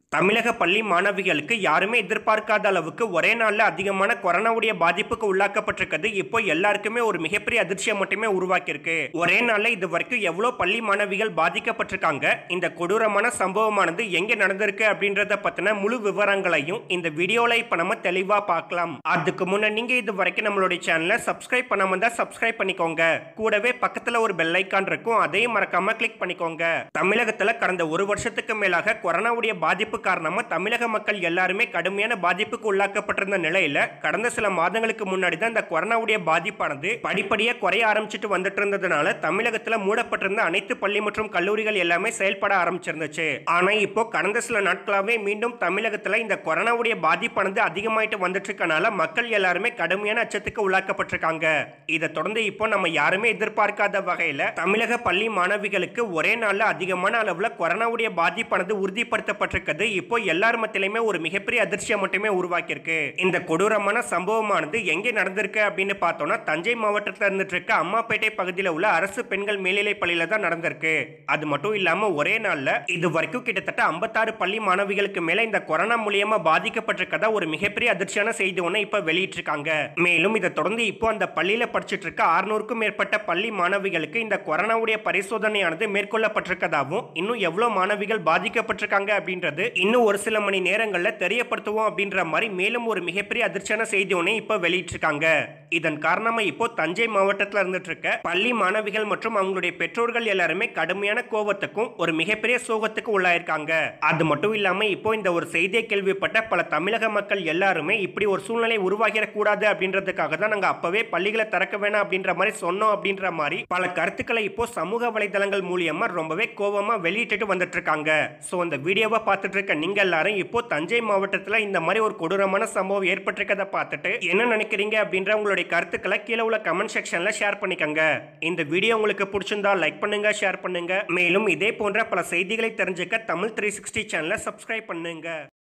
தமிழக பள்ளி மாணவிகளுக்கு யாருமே எதிர்பார்க்காத அளவுக்கு ஒரே நாளில் அதிகமான கொரோனாவுடைய பாதிப்புக்கு உள்ளாக்கப்பட்டிருக்கிறது இப்போ எல்லாருக்குமே ஒரு மிகப்பெரிய அதிர்ச்சியை மட்டுமே உருவாக்கியிருக்கு ஒரே நாளில் இது வரைக்கும் எவ்வளோ பள்ளி மாணவிகள் பாதிக்கப்பட்டிருக்காங்க இந்த கொடூரமான சம்பவமானது எங்கே நடந்திருக்கு அப்படின்றத பற்றின முழு விவரங்களையும் இந்த வீடியோவில் இப்போ நம்ம தெளிவாக பார்க்கலாம் அதுக்கு முன்னே நீங்கள் இது வரைக்கும் நம்மளுடைய சேனலை சப்ஸ்கிரைப் பண்ணாம இருந்தால் சப்ஸ்கிரைப் பண்ணிக்கோங்க கூடவே பக்கத்தில் ஒரு பெல் ஐக்கான் இருக்கும் அதையும் மறக்காம கிளிக் பண்ணிக்கோங்க தமிழகத்தில் கடந்த ஒரு வருஷத்துக்கு மேலாக கொரோனாவுடைய பாதிப்பு காரணமா தமிழக மக்கள் எல்லாருமே கடுமையான பாதிப்புக்கு உள்ளாக்கப்பட்டிருந்த நிலையில கடந்த சில மாதங்களுக்கு முன்னாடி தான் இந்த கொரோனாவுடைய பாதிப்பானது படிப்படியா குறைய ஆரம்பிச்சிட்டு வந்துட்டு இருந்ததுனால தமிழகத்துல மூடப்பட்டிருந்த அனைத்து பள்ளி மற்றும் கல்லூரிகள் எல்லாமே செயல்பட ஆரம்பிச்சிருந்துச்சு ஆனா இப்போ கடந்த சில நாட்களாவே மீண்டும் தமிழகத்துல இந்த கொரோனாவுடைய பாதிப்பானது அதிகமாயிட்டு வந்துட்டு இருக்கனால மக்கள் எல்லாருமே கடுமையான அச்சத்துக்கு உள்ளாக்கப்பட்டிருக்காங்க இதை தொடர்ந்து இப்போ நம்ம யாருமே எதிர்பார்க்காத வகையில தமிழக பள்ளி மாணவிகளுக்கு ஒரே நாள்ல அதிகமான அளவுல கொரோனாவுடைய பாதிப்பானது உறுதிப்படுத்தப்பட்டிருக்கிறது இப்போ எல்லார் மத்தியிலுமே ஒரு மிகப்பெரிய அதிர்ச்சியை மட்டுமே உருவாக்கியிருக்கு இந்த கொடூரமான சம்பவமானது எங்கே நடந்திருக்கு அப்படின்னு பார்த்தோம்னா தஞ்சை மாவட்டத்தில் இருந்துட்டு இருக்க அம்மாப்பேட்டை பகுதியில் உள்ள அரசு பெண்கள் மேல்நிலை பள்ளியில தான் நடந்திருக்கு அது மட்டும் இல்லாம ஒரே நாள்ல இது வரைக்கும் கிட்டத்தட்ட ஐம்பத்தாறு பள்ளி மாணவிகளுக்கு மேல இந்த கொரோனா மூலியமா பாதிக்கப்பட்டிருக்கதா ஒரு மிகப்பெரிய அதிர்ச்சியான செய்தி ஒன்று இப்ப வெளியிட்டிருக்காங்க மேலும் இதை தொடர்ந்து இப்போ அந்த பள்ளியில படிச்சிட்டு இருக்க அறுநூறுக்கும் மேற்பட்ட பள்ளி மாணவிகளுக்கு இந்த கொரோனாவுடைய பரிசோதனையானது மேற்கொள்ளப்பட்டிருக்கதாகவும் இன்னும் எவ்வளவு மாணவிகள் பாதிக்கப்பட்டிருக்காங்க அப்படின்றது இன்னும் ஒரு சில மணி நேரங்கள்ல தெரியப்படுத்துவோம் அப்படின்ற மாதிரி மேலும் ஒரு மிகப்பெரிய அதிர்ச்சியான செய்தி ஒன்று இப்போ வெளியிட்டிருக்காங்க இதன் காரணமா இப்போ தஞ்சை மாவட்டத்தில் இருந்துட்டு இருக்க பள்ளி மாணவிகள் மற்றும் அவங்களுடைய பெற்றோர்கள் எல்லாருமே கடுமையான கோபத்துக்கும் ஒரு மிகப்பெரிய சோகத்துக்கும் உள்ளாயிருக்காங்க அது மட்டும் இல்லாம இப்போ இந்த ஒரு செய்தியை கேள்விப்பட்ட பல தமிழக மக்கள் எல்லாருமே இப்படி ஒரு சூழ்நிலை உருவாகிடக்கூடாது அப்படின்றதுக்காக தான் நாங்க அப்பவே பள்ளிகளை திறக்க வேணாம் அப்படின்ற மாதிரி சொன்னோம் அப்படின்ற மாதிரி பல கருத்துக்களை இப்போ சமூக வலைதளங்கள் மூலியமா ரொம்பவே கோபமா வெளியிட்டுட்டு வந்துட்டு இருக்காங்க ஸோ இந்த வீடியோவை பார்த்துட்டு இருக்க நீங்க எல்லாரும் இப்போ தஞ்சை மாவட்டத்தில் இந்த மாதிரி ஒரு கொடூரமான சம்பவம் ஏற்பட்டிருக்கதை பார்த்துட்டு என்ன நினைக்கிறீங்க அப்படின்ற உங்களுடைய கருத்துக்களை கீழே உள்ள கமெண்ட் செக்ஷன்ல ஷேர் பண்ணிக்கோங்க இந்த வீடியோ உங்களுக்கு பிடிச்சிருந்தா லைக் பண்ணுங்க ஷேர் பண்ணுங்க மேலும் இதே போன்ற பல செய்திகளை தெரிஞ்சுக்க தமிழ் த்ரீ சிக்ஸ்டி சேனலை சப்ஸ்கிரைப் பண்ணுங்க